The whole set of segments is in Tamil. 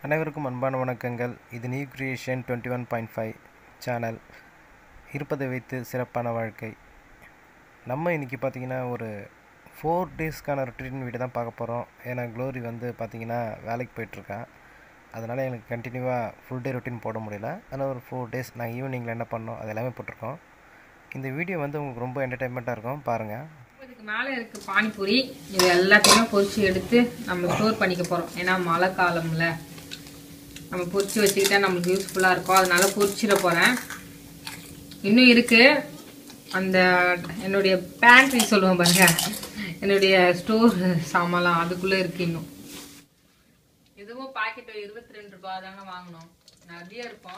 அனைவருக்கும் அன்பான வணக்கங்கள் இது new creation twenty one point five channel இருப்பதை வைத்து சிறப்பான வாழ்க்கை நம்ம இன்றைக்கி பார்த்தீங்கன்னா ஒரு ஃபோர் டேஸ்க்கான ரொட்டீன் வீடு தான் பார்க்க போகிறோம் ஏன்னா க்ளோரி வந்து பார்த்திங்கன்னா வேலைக்கு போயிட்டுருக்கா அதனால் எனக்கு கண்டினியூவாக ஃபுல் டே ரொட்டீன் போட முடியல அதனால் ஒரு ஃபோர் டேஸ் நாங்கள் ஈவினிங்கில் என்ன பண்ணோம் அது எல்லாமே போட்டிருக்கோம் இந்த வீடியோ வந்து உங்களுக்கு ரொம்ப என்டர்டைன்மெண்ட்டாக இருக்கும் பாருங்கள் இதுக்கு மேலே இருக்கு பானிபூரி இது எல்லாத்தையுமே பொரிச்சு எடுத்து நம்ம ஸ்டோர் பண்ணிக்க போகிறோம் ஏன்னா மழை காலம்ல நம்ம பொரிச்சு வச்சுக்கிட்டா நம்மளுக்கு யூஸ்ஃபுல்லாக இருக்கும் அதனால பொரிச்சிட போகிறேன் இன்னும் இருக்கு அந்த என்னுடைய பேண்ட்ரி சொல்லுவேன் பாருங்க என்னுடைய ஸ்டோர் சாமான்லாம் அதுக்குள்ளே இருக்கு இன்னும் இதுவும் பாக்கெட் இருபத்தி ரெண்டு ரூபாய் தாங்க வாங்கினோம் நிறைய இருக்கும்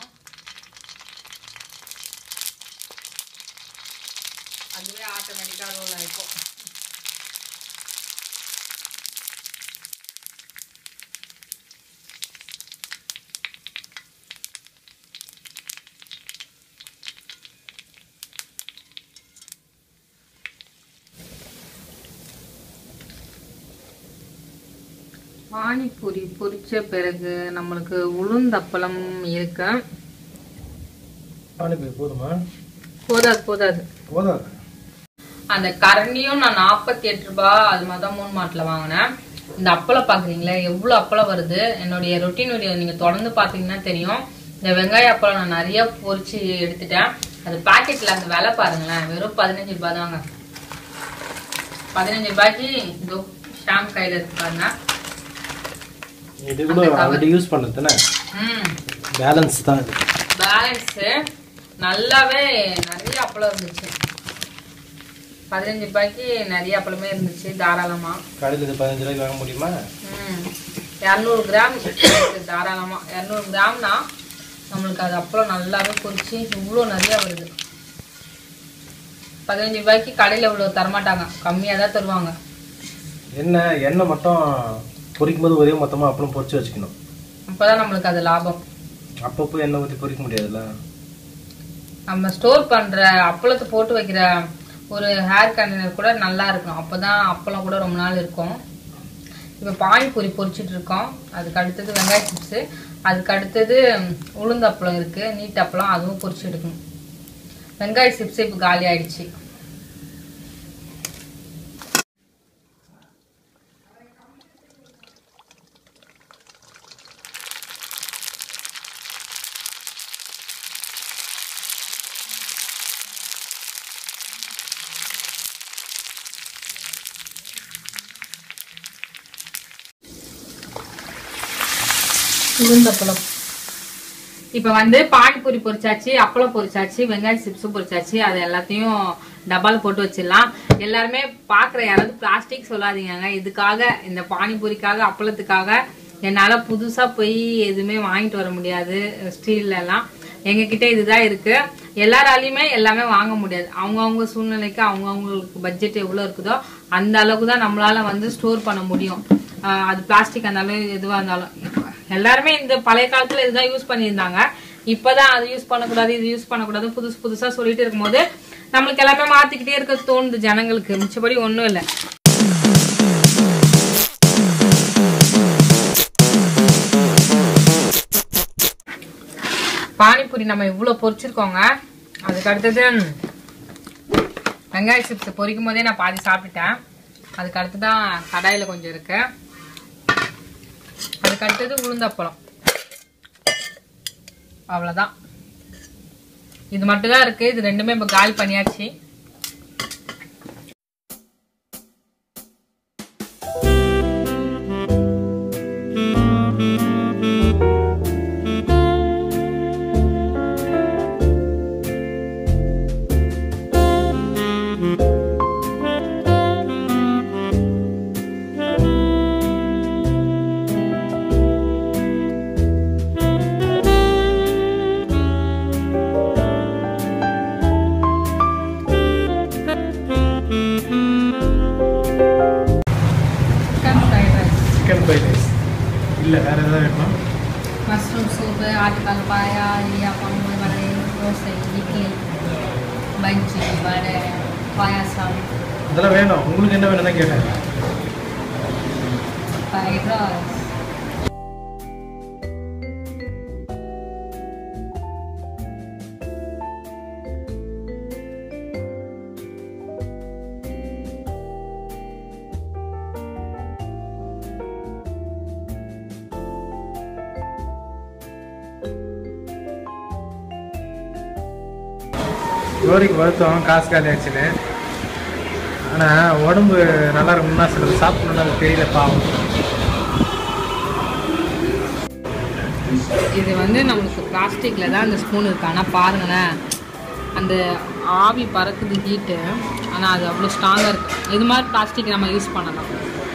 அதுவே ஆட்டோமேட்டிக்காக ரோல் ஆகிப்போம் பானிபூரி பொரிச்ச பிறகு நம்மளுக்கு உளுந்தப்பளம் இருக்கு பானிபூரி போதுமா போதாது போதாது போதாது அந்த கரண்டியும் நான் நாற்பத்தி எட்டு ரூபாய் அது மாதிரி தான் மூணு மாட்டில் வாங்கினேன் இந்த அப்பளம் பார்க்குறீங்களா எவ்வளோ அப்பளம் வருது என்னுடைய ரொட்டீன் வீடியோ நீங்கள் தொடர்ந்து பார்த்தீங்கன்னா தெரியும் இந்த வெங்காய அப்பளம் நான் நிறைய பொரிச்சு எடுத்துட்டேன் அது பாக்கெட்டில் அந்த விலை பாருங்களேன் வெறும் பதினஞ்சு ரூபாய் தாங்க பதினஞ்சு ரூபாய்க்கு இதோ ஷாம் கையில் இருக்கு பாருங்க இது கூட ஆல்ரெடி யூஸ் பண்ணது தானே ம் பேலன்ஸ் தான் இது பேலன்ஸு நல்லாவே நிறைய அப்பளம் இருந்துச்சு பதினஞ்சு ரூபாய்க்கு நிறைய அப்பளமே இருந்துச்சு தாராளமாக கடையில் இது பதினஞ்சு ரூபாய்க்கு வாங்க முடியுமா ம் இரநூறு கிராம் இருக்கு தாராளமாக இரநூறு கிராம்னா நம்மளுக்கு அது அப்பளம் நல்லாவே பொரிச்சு இவ்வளோ நிறைய வருது பதினஞ்சு ரூபாய்க்கு கடையில் இவ்வளோ தரமாட்டாங்க கம்மியாக தான் தருவாங்க என்ன எண்ணெய் மட்டும் பொரிக்கும் போது ஒரே மொத்தமாக அப்புறம் பொரிச்சு வச்சுக்கணும் அப்போ தான் நம்மளுக்கு அது லாபம் அப்பப்போ எண்ணெய் ஊற்றி பொரிக்க முடியாதுல்ல நம்ம ஸ்டோர் பண்ணுற அப்பளத்தை போட்டு வைக்கிற ஒரு ஹேர் கண்டெய்னர் கூட நல்லா இருக்கும் அப்போ தான் அப்பளம் கூட ரொம்ப நாள் இருக்கும் இப்போ பானிபூரி பொரிச்சிட்டு இருக்கோம் அதுக்கு அடுத்தது வெங்காய சிப்ஸு அதுக்கு அடுத்தது உளுந்து அப்பளம் இருக்குது நீட் அப்பளம் அதுவும் பொரிச்சு எடுக்கணும் வெங்காய சிப்ஸ் இப்போ காலி ஆயிடுச்சு உளுந்தப்பளம் இப்போ வந்து பானிபூரி பொரிச்சாச்சு அப்பளம் பொரிச்சாச்சு வெங்காய சிப்ஸும் பொரிச்சாச்சு அது எல்லாத்தையும் டப்பால் போட்டு வச்சிடலாம் எல்லாருமே பார்க்குற யாராவது பிளாஸ்டிக் சொல்லாதீங்க இதுக்காக இந்த பானிபூரிக்காக அப்பளத்துக்காக என்னால் புதுசாக போய் எதுவுமே வாங்கிட்டு வர முடியாது ஸ்டீல்ல எல்லாம் எங்ககிட்ட இதுதான் இருக்கு எல்லாராலையுமே எல்லாமே வாங்க முடியாது அவங்கவுங்க சூழ்நிலைக்கு அவங்கவுங்களுக்கு பட்ஜெட் எவ்வளோ இருக்குதோ அந்த அளவுக்கு தான் நம்மளால வந்து ஸ்டோர் பண்ண முடியும் ஆஹ் அது பிளாஸ்டிக் இருந்தாலும் எதுவாக இருந்தாலும் எல்லாருமே இந்த பழைய காலத்துல இதுதான் யூஸ் பண்ணியிருந்தாங்க இப்பதான் அது யூஸ் பண்ணக்கூடாது இது யூஸ் பண்ணக்கூடாது புதுசு புதுசா சொல்லிட்டு இருக்கும்போது நம்மளுக்கு எல்லாமே மாத்திக்கிட்டே இருக்க தோணுது ஜனங்களுக்கு மிச்சபடி ஒண்ணும் இல்லை பானிபூரி நம்ம இவ்வளவு பொரிச்சிருக்கோங்க அதுக்கு அடுத்தது வெங்காய சிப்ஸ் பொரிக்கும் போதே நான் பாதி சாப்பிட்டுட்டேன் அதுக்கு அடுத்துதான் கடாயில கொஞ்சம் இருக்கு அதுக்கு அடுத்தது உளுந்தப்பளம் அவ்வளோதான் இது மட்டும் தான் இருக்கு இது ரெண்டுமே இப்போ காலி பண்ணியாச்சு chicken fried rice chicken fried rice இல்லை வேறு எதாவது வேணுமா மஷ்ரூம் சூப்பு ஆட்டுக்கால் பாயா இடியாப்பம் வடை தோசை இட்லி பஜ்ஜி வடை பாயாசம் அதெல்லாம் வேணும் உங்களுக்கு என்ன வேணும் தான் கேட்டேன் ஃப்ரைட் ரைஸ் ஜோடிக்கு வருத்தம் காசு காலி ஆச்சுன்னு ஆனால் உடம்பு நல்லா இருக்கும்னா சிலது சாப்பிடணும்னு அது தெரியல பாவம் இது வந்து நம்மளுக்கு பிளாஸ்டிக்கில் தான் அந்த ஸ்பூன் இருக்கு ஆனால் பாருங்களேன் அந்த ஆவி பறக்குது ஹீட்டு ஆனால் அது அவ்வளோ ஸ்ட்ராங்காக இருக்குது இது மாதிரி பிளாஸ்டிக் நம்ம யூஸ் பண்ணலாம்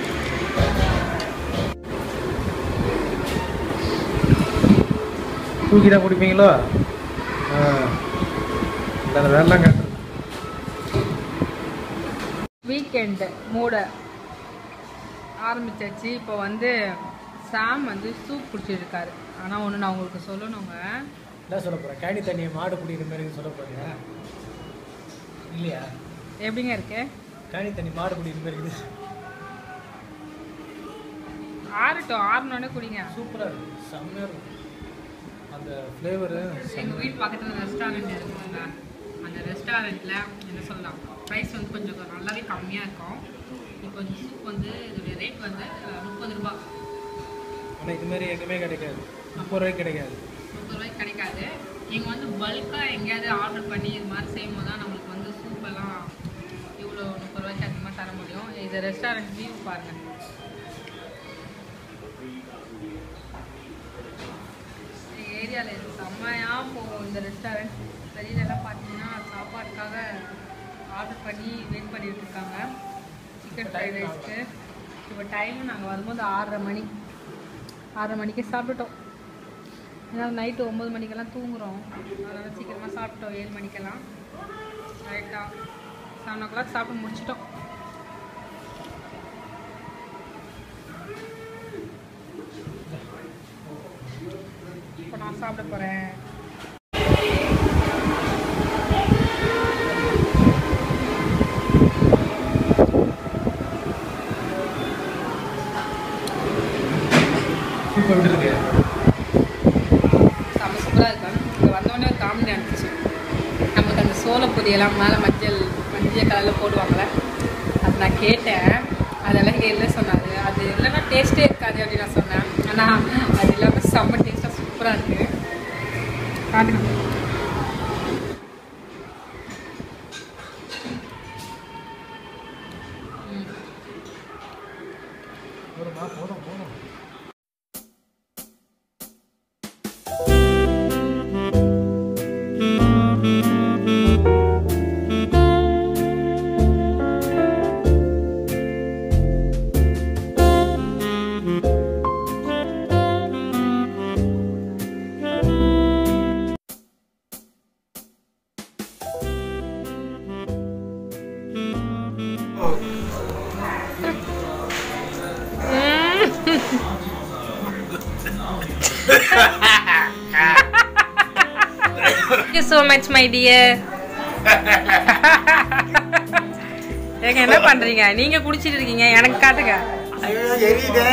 தூக்கி தான் குடிப்பீங்களோ ஆ இந்த வேலைலாம் கட்டு வீக்கெண்டு மூட ஆரம்பிச்சாச்சு இப்போ வந்து சாம் வந்து சூப் குடிச்சிருக்காரு ஆனால் ஒன்று நான் உங்களுக்கு சொல்லணுங்க என்ன சொல்ல போகிறேன் கேணி தண்ணியை மாடு குடிக்கிற மாதிரி சொல்ல போகிறீங்க இல்லையா எப்படிங்க இருக்கு கேணி தண்ணி மாடு குடிக்கிற மாதிரி இருக்குது ஆறட்டும் ஆறணுன்னே குடிங்க சூப்பராக இருக்குது செம்மையாக இருக்கும் அந்த ஃப்ளேவரு எங்கள் வீட்டு பக்கத்தில் ரெஸ்டாரண்ட் இருக்குங்க அந்த ரெஸ்டாரண்ட்டில் என்ன சொல்லலாம் ப்ரைஸ் வந்து கொஞ்சம் நல்லாவே கம்மியாக இருக்கும் இப்போ இந்த சூப் வந்து இதோடைய ரேட் வந்து அஹ், முப்பது ரூபா ஆனால் இது மாதிரி எங்கேயுமே கிடைக்காது முப்பது ரூபாய்க்கு கிடைக்காது முப்பது ரூபாய்க்கு கிடைக்காது நீங்கள் வந்து பல்காக எங்கேயாவது ஆர்டர் பண்ணி இது மாதிரி செய்யும் போது தான் நம்மளுக்கு வந்து சூப் எல்லாம் இவ்வளோ முப்பது ரூபாய்க்கு அதிகமாக தர முடியும் இது ரெஸ்டாரண்ட் வியூ பாருங்கள் ஏரியாவில் இது செம்மையாக போகும் இந்த ரெஸ்டாரண்ட் வெளியிலலாம் பார்த்தீங்கன்னா சாப்பாட்டுக்காக ஆர்டர் பண்ணி வெயிட் பண்ணிட்டு இருக்காங்க சிக்கன் ஃப்ரைட் ரைஸ்க்கு இப்போ டைம் நாங்கள் வரும்போது ஆறரை மணி ஆறரை மணிக்கு சாப்பிட்டுட்டோம் ஏன்னா நைட்டு ஒம்பது மணிக்கெல்லாம் தூங்குறோம் அதனால் சீக்கிரமாக சாப்பிட்டோம் ஏழு மணிக்கெல்லாம் கரெக்டாக செவன் ஓ கிளாக் சாப்பிட்டு முடிச்சிட்டோம் இப்போ நான் சாப்பிட போகிறேன் சூப்பர் எப்படி இருக்கு செம்ம சூப்பராக இருக்கும் இங்கே வந்தோடனே ஒரு காமெடி அனுப்பிச்சு நமக்கு அந்த சோள பொரியெல்லாம் மேலே மஞ்சள் மஞ்சள் கலரில் போடுவாங்கள்ல அது நான் கேட்டேன் அதெல்லாம் இங்கே இல்லை சொன்னார் அது இல்லைன்னா டேஸ்ட்டே இருக்காது அப்படின்னு நான் சொன்னேன் ஆனால் அது இல்லாமல் செம்ம டேஸ்ட்டாக சூப்பராக இருக்குது காட்டுங்க ம் போதுமா போதும் போதும் Thank you so much, my dear. ஏங்க என்ன பண்றீங்க நீங்க குடிச்சிட்டு இருக்கீங்க எனக்கு காட்டுங்க ஐயோ எரியுதே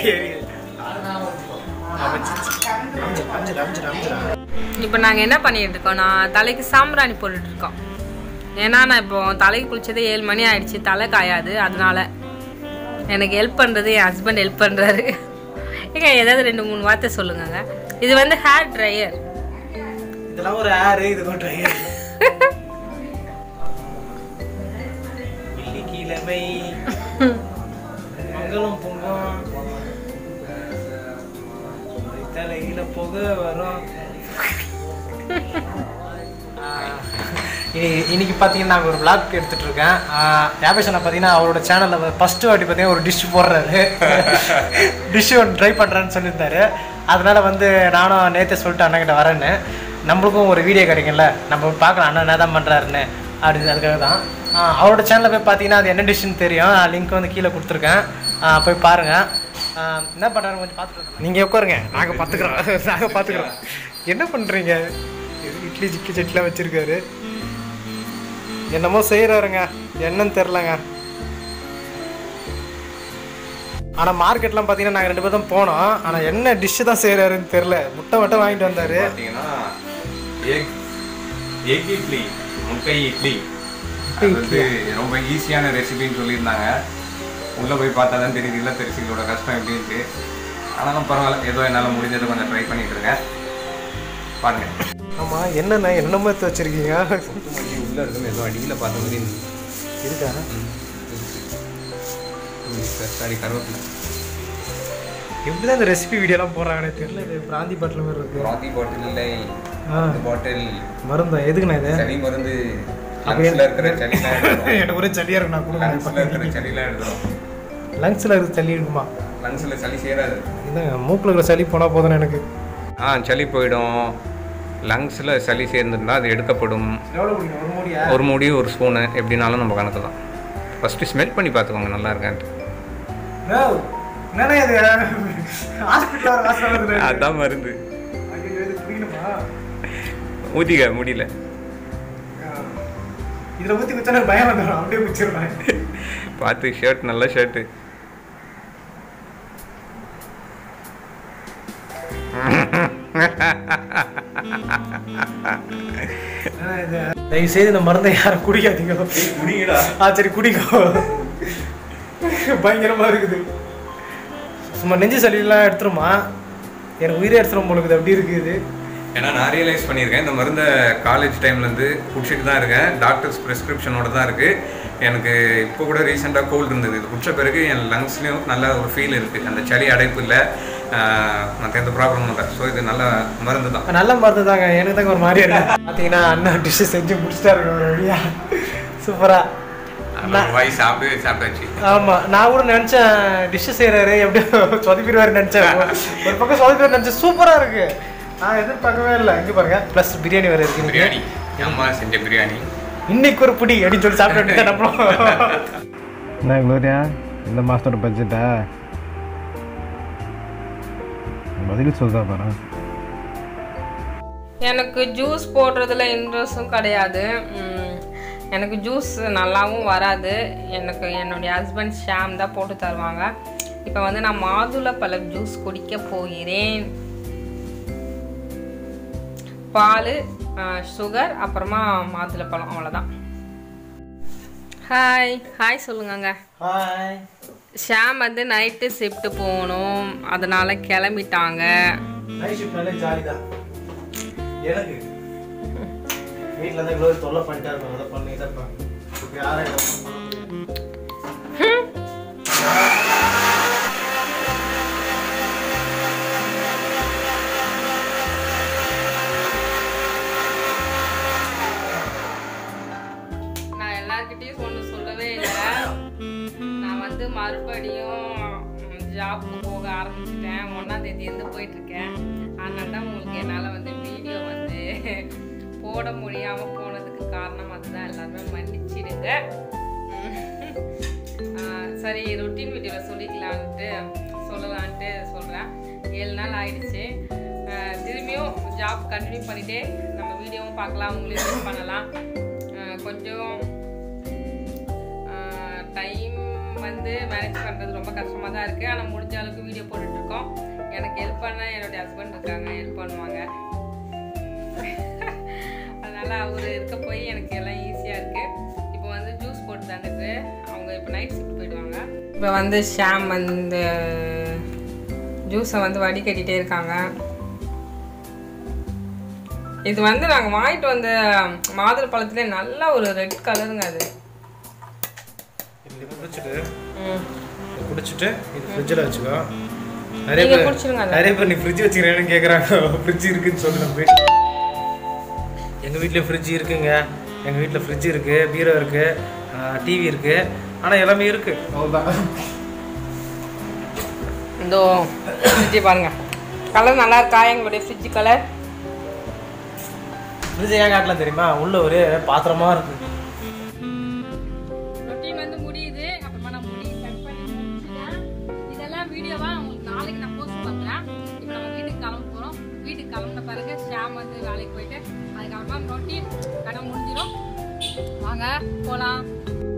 இப்போ நாங்கள் என்ன பண்ணிட்டு இருக்கோம் நான் தலைக்கு சாம்பிராணி போட்டுட்டு இருக்கோம் ஏன்னா நான் இப்போ தலைக்கு குளிச்சதே ஏழு மணி ஆயிடுச்சு தலை காயாது அதனால எனக்கு ஹெல்ப் பண்ணுறது என் ஹஸ்பண்ட் ஹெல்ப் பண்ணுறாரு ஏங்க ஏதாவது ரெண்டு மூணு வார்த்தை சொல்லுங்கங்க இது வந்து ஹேர் ட்ரையர் இதெல்லாம் ஒரு ஆறு இது கொண்டு வெள்ளிக்கிழமை மங்களம் பொங்கும் தலையில புகை வரும் ஆஹ், இனி- இன்னைக்கு பார்த்தீங்கன்னா நாங்கள் ஒரு vlog எடுத்துட்டு இருக்கேன் யாபேஷனை பார்த்தீங்கன்னா அவரோட சேனலில் ஃபஸ்ட்டு வாட்டி பார்த்தீங்கன்னா ஒரு டிஷ் போடுறாரு டிஷ் ஒன்று ட்ரை பண்ணுறேன்னு சொல்லியிருந்தாரு அதனால வந்து நானும் நேற்று சொல்லிட்டு அண்ணன்கிட்ட வரேன்னு நம்மளுக்கும் ஒரு வீடியோ கிடைக்கும்ல நம்ம பார்க்கலாம் அண்ணன் என்ன தான் பண்ணுறாருன்னு அப்படின்னு அதுக்காக தான் ஆஹ், அவரோட சேனலில் போய் பார்த்தீங்கன்னா அது என்ன டிஷ்ஷுன்னு தெரியும் லிங்க் வந்து கீழே கொடுத்துருக்கேன் ஆஹ், போய் பாருங்கள் என்ன பண்ணுறாரு கொஞ்சம் பார்த்துட்டு நீங்கள் உட்காருங்க நாங்கள் பார்த்துக்குறோம் நாங்கள் பார்த்துக்குறோம் என்ன பண்ணுறீங்க இட்லி சிக்கி சட்லாம் வச்சுருக்காரு என்னமோ செய்கிறாருங்க என்னன்னு தெரிலங்க ஆனால் மார்க்கெட்லாம் பார்த்தீங்கன்னா நாங்கள் ரெண்டு பேரும் தான் போனோம் ஆனால் என்ன டிஷ்ஷு தான் செய்கிறாருன்னு தெரில முட்டை மட்டும் வாங்கிட்டு வந்தார் பார்த்தீங்கன்னா எக் எக் இட்லி முட்டை இட்லி அது வந்து ரொம்ப ஈஸியான ரெசிபின்னு சொல்லியிருந்தாங்க உள்ளே போய் பார்த்தா தான் தெரியுது இல்லை தெரிசிகளோட கஷ்டம் எப்படின்ட்டு ஆனாலும் பரவாயில்ல ஏதோ என்னால் முடிஞ்சதை கொஞ்சம் ட்ரை பண்ணிட்டு இருக்கேன் பாருங்க ஆமாம் என்னண்ணா என்னமோ எடுத்து வச்சுருக்கீங்க கொத்தமல்லி உள்ளே இருக்கும் ஏதோ அடியில் பார்த்த மாதிரி இருந்தது இருக்கா சாரி கருவேப்பிலை எப்படி தான் இந்த ரெசிபி வீடியோலாம் போடுறாங்கன்னு தெரியல இது பிராந்தி பாட்டில் மாதிரி இருக்கு ராத்தி பாட்டில் இல்லை ஆ இந்த பாட்டில் மருந்தா எதுக்குண்ணா இது சளி மருந்து லங்ஸில் இருக்கிற சளிலாம் எடுத்துரும் எனக்கு ஒரே சளியாக இருக்கு நான் லங்ஸில் இருக்கிற சளிலாம் எடுத்துரும் லங்ஸில் இருக்கு சளி இருக்குமா லங்ஸில் சளி சேராது இதாங்க மூக்கில் இருக்கிற சளி போனால் போதும் எனக்கு ஆ சளி போயிடும் லங்ஸில் சளி சேர்ந்துருந்தா அது எடுக்கப்படும் எவ்வளோ பிடிக்கும் ஒரு மூடியா ஒரு மூடி ஒரு ஸ்பூனு எப்படினாலும் நம்ம கணக்கு தான் ஃபஸ்ட்டு ஸ்மெல் பண்ணி பார்த்துக்கோங்க நல்லா இருக்கான்ட்டு என்னண்ணா இது ஹாஸ்பிட்டல் வர வாசல் வருது அதான் மருந்து ஐயோ, இது குடிக்கணுமா ஊற்றிக்க முடியல இதில் ஊற்றி குத்தா பயம் வந்துடும் அப்படியே குச்சிருவேன் பார்த்து ஷர்ட் நல்ல ஷர்ட்டு தயவு செய்து இந்த மருந்தை யாரும் குடிக்காதீங்க குடிங்கடா ஆ சரி குடிக்கோ பயங்கரமா இருக்குது சும்மா நெஞ்சு சளியெல்லாம் எடுத்துருமா எனக்கு உயிரே எடுத்துரும் போல இருக்குது அப்படி இருக்குது ஏன்னா நான் ரியலைஸ் பண்ணியிருக்கேன் இந்த மருந்தை காலேஜ் டைம்லேருந்து குடிச்சிட்டு தான் இருக்கேன் டாக்டர்ஸ் ப்ரிஸ்கிரிப்ஷனோட தான் இருக்குது எனக்கு இப்போ கூட ரீசெண்டாக கோல்டு இருந்தது இது குடிச்ச பிறகு என் லங்ஸ்லேயும் நல்ல ஒரு ஃபீல் இருக்குது அந்த சளி அடைப்பு இல்லை மற்ற எந்த ப்ராப்ளமும் இல்லை ஸோ இது நல்ல மருந்து தான் நல்ல மருந்து தாங்க எனக்கு தாங்க ஒரு மாதிரியா இருக்கு பார்த்தீங்கன்னா அண்ணா டிஷ்ஷு செஞ்சு முடிச்சிட்டா இருக்கு ஒரு வழியா சூப்பரா வாய் சாப்பிட்டு சாப்பிட்டாச்சு ஆமா நான் கூட நினைச்சேன் டிஷ்ஷு செய்யறாரு எப்படியோ சொதப்பிடுவாரு நினைச்சேன் ஒரு பக்கம் சொதப்பிடுவார் நினைச்சேன் சூப்பரா இருக்கு நான் எதிர்பார்க்கவே இல்லை இங்க பாருங்க ப்ளஸ் பிரியாணி வேற இருக்கு இன்னைக்கு. பிரியாணி அம்மா செஞ்ச பிரியாணி இன்னைக்கு ஒரு புடி அப்படின்னு சொல்லி சாப்பிட்டு நம்மளும் என்ன குளோரியா இந்த மாதத்தோட பட்ஜெட்டா பதில் சொல்றா பாரு எனக்கு ஜூஸ் போடுறதுல இன்ட்ரெஸ்ட்டும் கிடையாது உம், எனக்கு ஜூஸ் நல்லாவும் வராது எனக்கு என்னுடைய ஹஸ்பண்ட் ஷாம் தான் போட்டு தருவாங்க இப்போ வந்து நான் மாதுளை பழ ஜூஸ் குடிக்க போகிறேன் பால் சுகர் அப்புறமா மாதுளை பழம் அவ்வளோதான் ஹாய் ஹாய் சொல்லுங்கங்க ஹாய் ஷாம் வந்து நைட்டு ஷிஃப்ட் போகணும் அதனால கிளம்பிட்டாங்க நைட் ஷிஃப்ட்னாலே ஜாலி தான் எனக்கு வீட்டில் தான் க்ளோரி தொல்லை பண்ணிட்டா இருப்பாங்க அதை பண்ணி இதை பண்ணி இப்போ யாரும் இதை பண்ண முடியாது நான் எல்லார்கிட்டயும் ஒன்று சொல்லவே இல்லை நான் வந்து மறுபடியும் ஜாப்க்கு போக ஆரம்பிச்சிட்டேன் ஒன்றாம் தேதியிலேருந்து போயிட்டுருக்கேன் அதனால தான் உங்களுக்கு என்னால் வந்து வீடியோ வந்து போட முடியாமல் போனதுக்கு காரணம் அதுதான் எல்லாருமே மன்னிச்சிடுங்க ஆஹ் சரி ரொட்டீன் வீடியோவில் சொல்லிக்கலான்ட்டு சொல்லலான்ட்டு சொல்கிறேன் ஏழு நாள் ஆயிடுச்சு ஆஹ் திரும்பியும் ஜாப் கண்டினியூ பண்ணிகிட்டே நம்ம வீடியோவும் பார்க்கலாம் உங்களையும் யூஸ் பண்ணலாம் ஆஹ் கொஞ்சம் டைம் வந்து மேனேஜ் பண்ணுறது ரொம்ப கஷ்டமாக தான் இருக்குது ஆனால் முடிஞ்ச அளவுக்கு வீடியோ போட்டுட்ருக்கோம் எனக்கு ஹெல்ப் பண்ண என்னுடைய ஹஸ்பண்ட் இருக்காங்க ஹெல்ப் பண்ணுவாங்க அதனால் அவர் இருக்க போய் எனக்கு எல்லாம் ஈஸியாக இருக்குது இப்போ வந்து ஜூஸ் போட்டு தந்துட்டு அவங்க இப்போ நைட் ஷிஃப்ட் போயிடுவாங்க இப்போ வந்து ஷாம் வந்து ஜூஸை வந்து வடிகட்டிகிட்டே இருக்காங்க இது வந்து நாங்கள் வாங்கிட்டு வந்த மாதுளை பழத்துல நல்ல ஒரு ரெட் கலருங்க அது இது குடிச்சிட்டு ம். இது குடிச்சிட்டு இது ஃப்ரிட்ஜில் வச்சுக்கோ நிறைய நீங்க பேர் குடிச்சிருங்க அதை. நிறைய பேர் நீ ஃப்ரிட்ஜ் வச்சுக்கிறேன்னு கேட்குறாங்க ஃப்ரிட்ஜ் இருக்குன்னு சொல்லி நம்ம வீட்டில் எங்கள் வீட்டில் ஃப்ரிட்ஜ் இருக்குங்க எங்கள் வீட்டில் ஃப்ரிட்ஜ் இருக்குது பீரோ இருக்குது டிவி இருக்குது ஆனால் எல்லாமே இருக்குது அவ்வளோதான் இதோ ஃப்ரிட்ஜ் பாருங்க கலர் நல்லா இருக்கா எங்களுடைய ஃப்ரிட்ஜ் கலர் ஃப்ரிட்ஜ் ஏன் காட்டலாம் தெரியுமா உள்ள ஒரே பாத்திரமா இருக்கு ரொட்டீன் வந்து முடியுது அப்புறமா நான் முடி கட் பண்ணி முடிச்சுட்டேன் இதெல்லாம் வீடியோவா உங்களுக்கு நாளைக்கு நான் போஸ்ட் பண்றேன் இப்போ நம்ம வீட்டுக்கு கிளம்ப போறோம் வீட்டுக்கு கிளம்பின பிறகு ஷாம் வந்து வேலைக்கு போயிட்டு அதுக்கப்புறமா ரொட்டீன் கடை முடிஞ்சிடும் வாங்க போலாம்